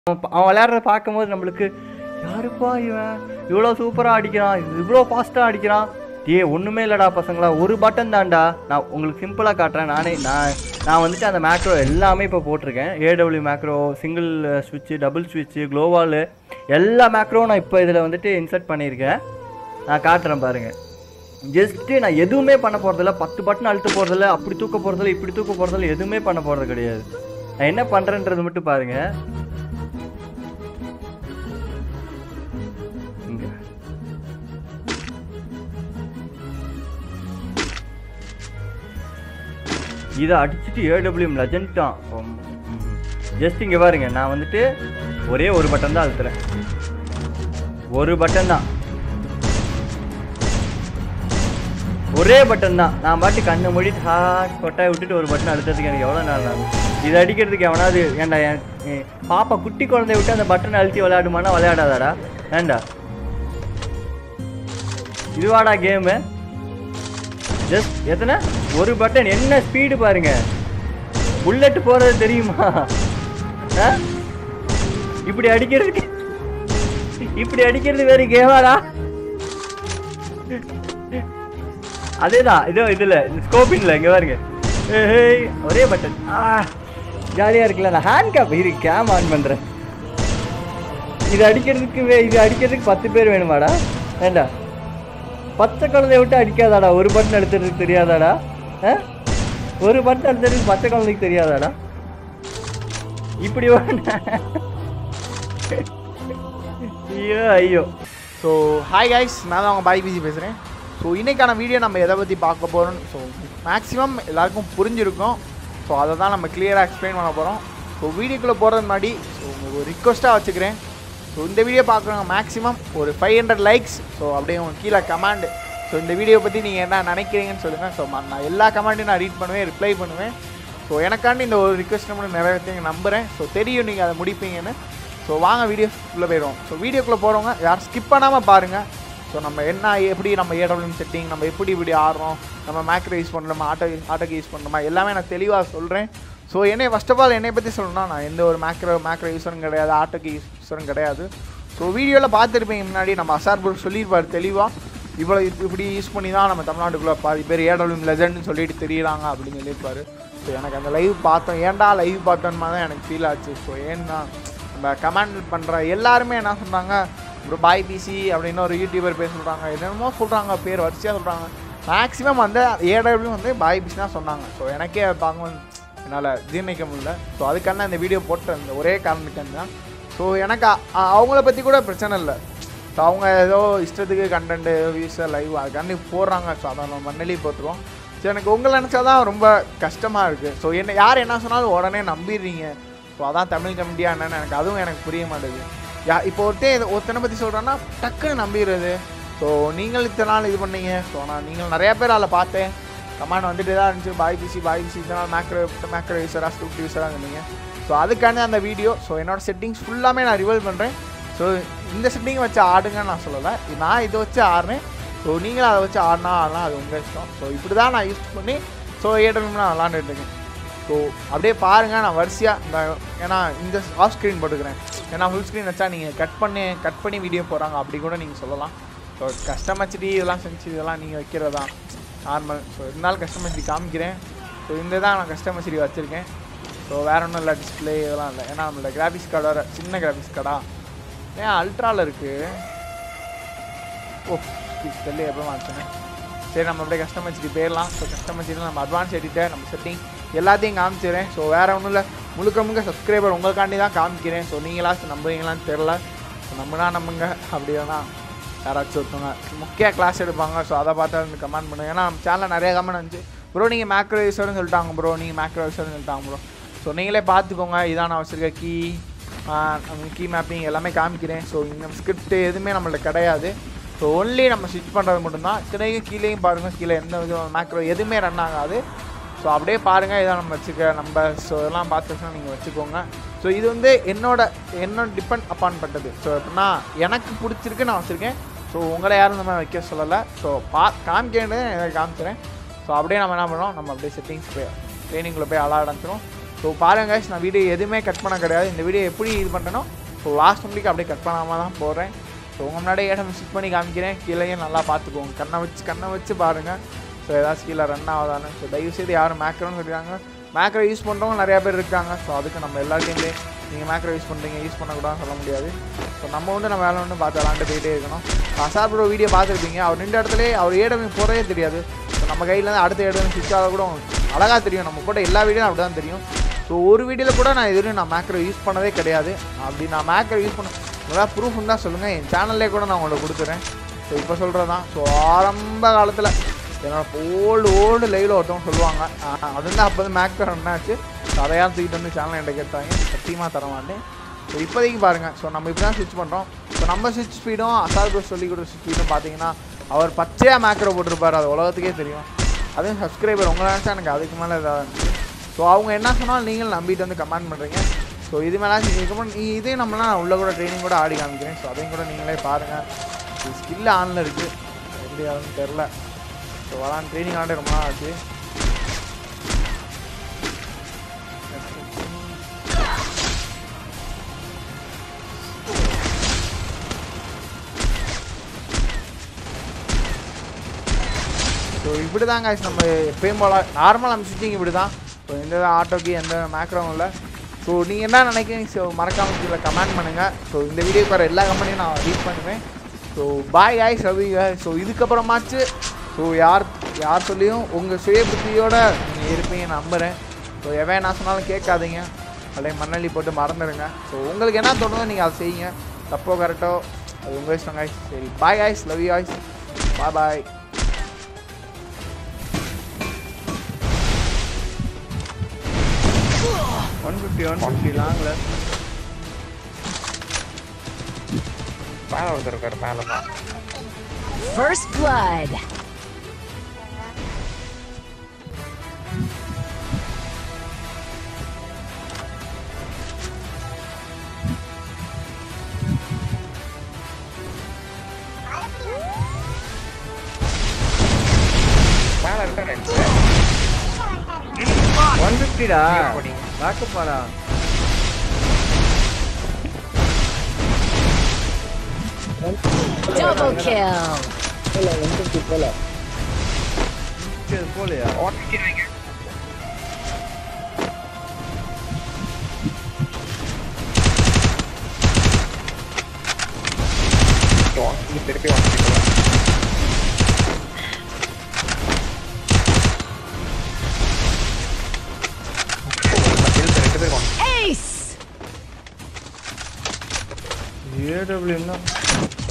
அவன் அவன் விளையாடுறத பார்க்கும்போது நம்மளுக்கு யாருப்பா இவன் இவ்வளோ சூப்பராக அடிக்கிறான் இவ்வளோ ஃபாஸ்ட்டாக அடிக்கிறான் ஏ ஒன்றுமே இல்லைடா பசங்களா ஒரு பட்டன் தான்டா நான் உங்களுக்கு சிம்பிளாக காட்டுறேன் நானே நான் நான் வந்துட்டு அந்த மேக்ரோ எல்லாமே இப்போ போட்டிருக்கேன் ஏடபிள்யூ மேக்ரோ சிங்கிள் ஸ்விட்சு டபுள் ஸ்விட்சு க்ளோவாலு எல்லா மேக்ரோவும் நான் இப்போ இதில் வந்துட்டு இன்சர்ட் பண்ணியிருக்கேன் நான் காட்டுறேன் பாருங்கள் ஜஸ்ட்டு நான் எதுவுமே பண்ண போகிறதில்ல பத்து பட்டன் அழுத்த போகிறதில்ல அப்படி தூக்க போகிறதில்ல இப்படி தூக்க போகிறதில்ல எதுவுமே பண்ண போகிறது கிடையாது நான் என்ன பண்ணுறேன்றது மட்டும் பாருங்கள் இங்க இதை அடிச்சுட்டு ஏடபிள்யூஎம் லெஜண்ட் தான் ஜஸ்ட் இங்கே பாருங்க நான் வந்துட்டு ஒரே ஒரு பட்டன் தான் அழுத்துறேன் ஒரு பட்டன் தான் ஒரே பட்டன் தான் நான் பாட்டு கண்ணை மூடிட்டு ஹா கொட்டாய் விட்டுட்டு ஒரு பட்டன் அழுத்ததுக்கு எனக்கு எவ்வளோ நேரம் ஆகும் இது அடிக்கிறதுக்கு எவனாவது ஏன்டா என் என் பாப்பா குட்டி குழந்தைய விட்டு அந்த பட்டன் அழுத்தி விளையாடுமானா விளையாடாதாடா ஏன்டா இதுவாடா கேமு ஜஸ்ட் எத்தனை ஒரு பட்டன் என்ன ஸ்பீடு பாருங்க புல்லட் போறது தெரியுமா ஆ? இப்படி அடிக்கிறதுக்கு இப்படி அடிக்கிறது வேற கேமாடா அதேதான் இதோ இதுல ஸ்கோப்பிங்ல இங்க பாருங்க ஏய், ஒரே பட்டன் ஆ ஜாலியா இருக்குல்ல நான் ஹேண்ட் கேப் இரு கேம் ஆன் பண்றேன் இது அடிக்கிறதுக்கு வே- இது அடிக்கிறதுக்கு பத்து பேர் வேணுமாடா வேண்டா பச்சை குழந்தைய விட்டு அடிக்காதாடா ஒரு பட்டன் எடுத்துறதுக்கு தெரியாதாடா ஆ? ஒரு பட்டன் எடுத்துறதுக்கு பச்சை குழந்தைக்கு தெரியாதாடா இப்படி வேணா ஐயோ ஐயோ ஸோ ஹாய் கைஸ் நான் தான் அவங்க பாய் பிசி பேசுகிறேன் ஸோ இன்னைக்கான வீடியோ நம்ம எதை பற்றி பார்க்க போகிறோம் ஸோ மேக்ஸிமம் எல்லாருக்கும் புரிஞ்சிருக்கும் ஸோ அதை தான் நம்ம கிளியராக எக்ஸ்பிளைன் பண்ண போகிறோம் ஸோ வீடியோக்குள்ளே போகிறது முன்னாடி ஸோ உங்களுக்கு ஒரு ரிக்வஸ்ட்டாக வச்சுக்கிறேன் ஸோ இந்த வீடியோ பார்க்குறவங்க மேக்ஸிமம் ஒரு ஃபைவ் ஹண்ட்ரட் லைக்ஸ் ஸோ அப்படியே உங்க கீழே கமெண்ட் ஸோ இந்த வீடியோ பற்றி நீங்கள் என்ன நினைக்கிறீங்கன்னு சொல்லுங்கள் ஸோ நான் எல்லா கமெண்ட்டையும் நான் ரீட் பண்ணுவேன் ரிப்ளை பண்ணுவேன் ஸோ எனக்காண்டி இந்த ஒரு ரிக்வஸ்ட் மட்டும் நிறைவேற்றி நம்புகிறேன் ஸோ தெரியும் நீங்கள் அதை முடிப்பீங்கன்னு ஸோ வாங்க வீடியோக்குள்ளே போயிடுவோம் ஸோ வீடியோக்குள்ளே போகிறவங்க யாரும் ஸ்கிப் பண்ணாமல் பாருங்கள் ஸோ நம்ம என்ன எப்படி நம்ம ஏடபிள்யூஎம் செட்டிங் நம்ம எப்படி இப்படி ஆடுறோம் நம்ம மேக்ரோ யூஸ் பண்ணுறோமா ஆட்டோ ஆட்டோக்கு யூஸ் பண்ணுறோமா எல்லாமே நான் தெளிவாக சொல்கிறேன் ஸோ என்னை ஃபஸ்ட் ஆஃப் ஆல் என்னை பற்றி சொல்லணும்னா நான் எந்த ஒரு மேக்ரோ மேக்ரோ யூஸரும் கிடையாது ஆட்டோக்கு யூஸரும் கிடையாது ஸோ வீடியோவில் பார்த்துருப்பீங்க முன்னாடி நம்ம அசார் ப்ரோ சொல்லியிருப்பார் தெளிவாக இவ்வளோ இது- இப்படி யூஸ் பண்ணி தான் நம்ம தமிழ்நாட்டுக்குள்ளே பாதி பேர் ஏடபிள்யூஎம் லெஜண்ட்னு சொல்லிட்டு தெரியறாங்க அப்படின்னு சொல்லியிருப்பாரு ஸோ எனக்கு அந்த லைவ் பார்த்தோம் ஏன்டா லைவ் பார்த்தோன்னு தான் எனக்கு ஃபீல் ஆச்சு ஸோ ஏன்னா நம்ம கமெண்ட் பண்ணுற எல்லாருமே என்ன சொன்னாங்க ஒரு பாய் பிசி அப்படின்னு ஒரு யூடியூபர் பேர் சொல்கிறாங்க என்னென்னமோ சொல்கிறாங்க பேர் வரிசையாக சொல்கிறாங்க மேக்ஸிமம் வந்து ஏடபிள்யூ வந்து பாய் பிசி தான் சொன்னாங்க ஸோ எனக்கே பார்க்கும்போது என்னால் ஜீர்ணிக்க முடியல ஸோ அதுக்கான இந்த வீடியோ போட்ட அந்த ஒரே காரணத்துக்காண்டி தான் ஸோ எனக்கு அ- அ- அவங்கள பற்றி கூட பிரச்சனை இல்லை ஸோ அவங்க ஏதோ இஷ்டத்துக்கு கண்டென்ட்டு வியூஸை லைவ் அதுக்காண்டி போடுறாங்க ஸோ அதை நம்ம மண்ணலி போட்டுருவோம் ஸோ எனக்கு உங்களை நினச்சா தான் ரொம்ப கஷ்டமாக இருக்குது ஸோ என்ன யார் என்ன சொன்னாலும் உடனே நம்பிடுறீங்க ஸோ அதான் தமிழ் கமெடியா என்னன்னு எனக்கு அதுவும் எனக்கு புரிய மாட்டேங்குது யா இப்போ ஒருத்தன் இதை- ஒருத்தனை பற்றி சொல்கிறேன்னா டக்குன்னு நம்பிடுறது ஸோ நீங்கள் இத்தனை நாள் இது பண்ணீங்க ஸோ நான் நீங்கள் நிறையா பேர் அதில் பார்த்தேன் கமாண்ட் வந்துட்டு தான் இருந்துச்சு பாய் பிசி பாய் பிசி இத்தனை நாள் மேக்ரோ மேக்ரோ யூஸராக ஸ்கிரிப்ட் யூஸராக இருந்தீங்க ஸோ அதுக்காண்டி அந்த வீடியோ ஸோ என்னோட செட்டிங்ஸ் ஃபுல்லாமே நான் ரிவல் பண்ணுறேன் ஸோ இந்த செட்டிங் வச்சு ஆடுங்கன்னு நான் சொல்லலை நான் இதை வச்சு ஆடுறேன் ஸோ நீங்களும் அதை வச்சு ஆடினா ஆடலாம் அது உங்கள் இஷ்டம் ஸோ இப்படி தான் நான் யூஸ் பண்ணி ஸோ ஏடபிள்யூ நான் விளாண்டுட்டு இருக்கேன் ஸோ அப்படியே பாருங்கள் நான் வரிசையாக இந்த ஏன்னா இந்த ஆஃப் ஸ்க்ரீன் போட்டுக்கிறேன் ஏன்னா ஃபுல் ஸ்க்ரீன் வச்சா நீங்கள் கட் பண்ணி கட் பண்ணி வீடியோ போகிறாங்க அப்படி கூட நீங்கள் சொல்லலாம் ஸோ கஸ்டமர்சிட்டி இதெல்லாம் செஞ்சு இதெல்லாம் நீங்கள் வைக்கிறதா நார்மல் ஸோ இருந்தாலும் கஸ்டமர்சிட்டி காமிக்கிறேன் ஸோ இந்த தான் நான் கஸ்டமர்சிட்டி வச்சுருக்கேன் ஸோ வேற ஒன்றும் இல்லை டிஸ்பிளே இதெல்லாம் இல்லை ஏன்னா நம்மளோட கிராஃபிக்ஸ் கார்டோட சின்ன கிராஃபிக்ஸ் கார்டா ஏன் அல்ட்ராவில் இருக்குது ஓ தெரியல எப்போ மாற்றினேன் சரி நம்ம அப்படியே கஸ்டமர்ஸுக்கு போயிடலாம் ஸோ கஸ்டமர்ஸில் நம்ம அட்வான்ஸ் எடிட்டர் நம்ம செட்டிங் எல்லாத்தையும் காமிச்சிடுறேன் ஸோ வேறு ஒன்றும் இல்லை முழுக்க முழுக்க சப்ஸ்கிரைபர் உங்களுக்காண்டி தான் காமிக்கிறேன் ஸோ நீங்களாச்சும் நம்புறீங்களான்னு தெரில ஸோ நம்பினா நம்புங்க அப்படி வேணா யாராச்சும் ஒருத்தவங்க முக்கிய கிளாஸ் எடுப்பாங்க ஸோ அதை பார்த்து வந்து கமெண்ட் பண்ணுங்க ஏன்னா நம்ம சேனலில் நிறைய கமெண்ட் வந்துச்சு ப்ரோ நீங்கள் மேக்ரோ யூஸர்னு சொல்லிட்டாங்க ப்ரோ நீங்கள் மேக்ரோ யூஸர்னு சொல்லிட்டாங்க ப்ரோ ஸோ நீங்களே பார்த்துக்கோங்க இதான் நான் வச்சுருக்க கீ கீ மேப்பிங் எல்லாமே காமிக்கிறேன் ஸோ இந்த ஸ்கிரிப்ட் எதுவுமே நம்மள்ட்ட கிடையாது ஸோ ஒன்லி நம்ம ஸ்விட்ச் பண்ணுறது மட்டும்தான் இத்தனைக்கும் கீழேயும் பாருங்கள் கீழே எந்த விதமான மேக்ரோ எதுவுமே ரன் ஆகாது ஸோ அப்படியே பாருங்கள் இதான் நம்ம வச்சுக்க நம்ம ஸோ இதெல்லாம் பார்த்துச்சுன்னா நீங்கள் வச்சுக்கோங்க ஸோ இது வந்து என்னோட என்னோட டிபெண்ட் அப்பான் பட்டது ஸோ எப்படின்னா எனக்கு பிடிச்சிருக்கு நான் வச்சுருக்கேன் ஸோ உங்களை யாரும் இந்த மாதிரி வைக்க சொல்லலை ஸோ பா காமிக்க வேண்டியது எனக்கு காமிச்சிடுறேன் ஸோ அப்படியே நம்ம என்ன பண்ணுறோம் நம்ம அப்படியே செட்டிங்ஸ் போய் ட்ரைனிங்கில் போய் அலாட ஆரம்பிச்சிடும் ஸோ பாருங்க guys, நான் வீடியோ எதுவுமே கட் பண்ண கிடையாது இந்த வீடியோ எப்படி இது பண்ணுறேனோ ஸோ லாஸ்ட் முடிக்கு அப்படியே கட் பண்ணாமல் தான் போடுறேன் ஸோ உங்கள் முன்னாடி ஏடம் செட் பண்ணி காமிக்கிறேன் கீழேயும் நல்லா பார்த்துக்கோங்க கண்ணை வச்சு கண்ணை வச்சு பாருங்கள் ஸோ ஏதாச்சும் கீழே ரன் ஆகுதான்னு ஸோ தயவு செய்து யாரும் மேக்ரோன்னு சொல்லியிருக்காங்க மேக்ரோ யூஸ் பண்ணுறவங்க நிறையா பேர் இருக்காங்க ஸோ அதுக்கு நம்ம எல்லா டைம்லேயும் நீங்கள் மேக்ரோ யூஸ் பண்ணுறீங்க யூஸ் பண்ணக்கூடாதுன்னு சொல்ல முடியாது ஸோ நம்ம வந்து நம்ம வேலை ஒன்று பார்த்து விளாண்டு போயிட்டே இருக்கணும் அசார் ப்ரோ வீடியோ பார்த்துருப்பீங்க அவர் நின்ற இடத்துல அவர் ஏடமே போகிறதே தெரியாது ஸோ நம்ம கையில் இருந்து அடுத்த ஏடம் சுவிட்ச் ஆக கூட அழகாக தெரியும் நம்ம கூட எல்லா வீடியோ அப்படி தான் தெரியும் ஸோ ஒரு வீடியோவில் கூட நான் இதுவரையும் நான் மேக்ரோ யூஸ் பண்ணதே கிடையாது அப்படி நான் மேக்ரோ யூஸ் பண்ண ஏதாவது ப்ரூஃப் இருந்தால் சொல்லுங்கள் என் சேனல்லே கூட நான் உங்களுக்கு கொடுத்துறேன் ஸோ இப்போ சொல்கிறது தான் ஸோ ஆரம்ப காலத்தில் என்னோட ஓல்டு ஓல்டு லைவில் ஒருத்தவங்க சொல்லுவாங்க ஆஹ் அது வந்து அப்போ வந்து மேக்ரோ என்னாச்சு ஸோ அதையாவது தூக்கிட்டு வந்து சேனல் என்கிட்ட கேட்டாங்க சத்தியமாக தர மாட்டேன் ஸோ இப்போதைக்கு பாருங்கள் ஸோ நம்ம இப்படி தான் ஸ்விட்ச் பண்ணுறோம் ஸோ நம்ம ஸ்விட்ச் ஸ்பீடும் அசால் ப்ரோ சொல்லி கொடுத்த ஸ்விட்ச் ஸ்பீடும் பார்த்தீங்கன்னா அவர் பச்சையாக மேக்ரோ போட்டிருப்பார் அது உலகத்துக்கே தெரியும் அதுவும் சப்ஸ்கிரைபர் உங்களை நினச்சா எனக்கு அதுக்கு மேலே இதாக இருந்துச்சு ஸோ அவங்க என்ன சொன்னாலும் நீங்கள் நம்பிட்டு வந்து கமெண்ட் பண்ணுறீங்க ஸோ இது மேலே இதுக்கப்புறம் நீ இதையும் நம்மளாம் உள்ள கூட ட்ரைனிங் கூட ஆடி காமிக்கிறேன் ஸோ அதையும் கூட நீங்களே பாருங்கள் ஸ்கில் ஆனில் இருக்குது எப்படி ஆகுதுன்னு தெரில ஸோ வரான் ட்ரைனிங் ஆண்டு ரொம்ப நாள் ஆச்சு ஸோ இப்படி தான் guys நம்ம எப்பயும் போல நார்மல் நம்ம சுற்றிங்க இப்படி தான் ஸோ எந்த ஆட்டோக்கு எந்த மேக்ரோவும் இல்லை ஸோ நீங்கள் என்ன நினைக்கிறீங்க ஸோ மறக்காம கீழே கமெண்ட் பண்ணுங்கள் ஸோ இந்த வீடியோக்கு வர எல்லா கம்பெனியும் நான் ரீட் பண்ணுவேன் so bye guys Ravi so இதுக்கப்புறமாச்சு ஸோ யார் யார் சொல்லியும் உங்கள் சுய புத்தியோட நீங்கள் இருப்பீங்க நம்புகிறேன் ஸோ எவன் என்ன சொன்னாலும் கேட்காதீங்க அப்படியே மண்ணள்ளி போட்டு மறந்துடுங்க ஸோ உங்களுக்கு என்ன தோணுதோ நீங்கள் அதை செய்யுங்க தப்போ கரெக்டோ அது உங்கள் இஷ்டம் guys சரி bye guys love you guys bye bye one fifty one fifty லாங்கில் மேலே ஒருத்தர் இருக்காரு மேலே தான் First blood. மேலே இருக்காரு ஒன் ஃபிஃப்டிடா போடி. பேக்கப் பாடா Double kill. சரி போலையா ஓட்டிக்கிறாங்க திருப்பி வாங்கிக்கலாம் ரெண்டு பேர் வாங்க Ace. ஏடபிள்யூன்னா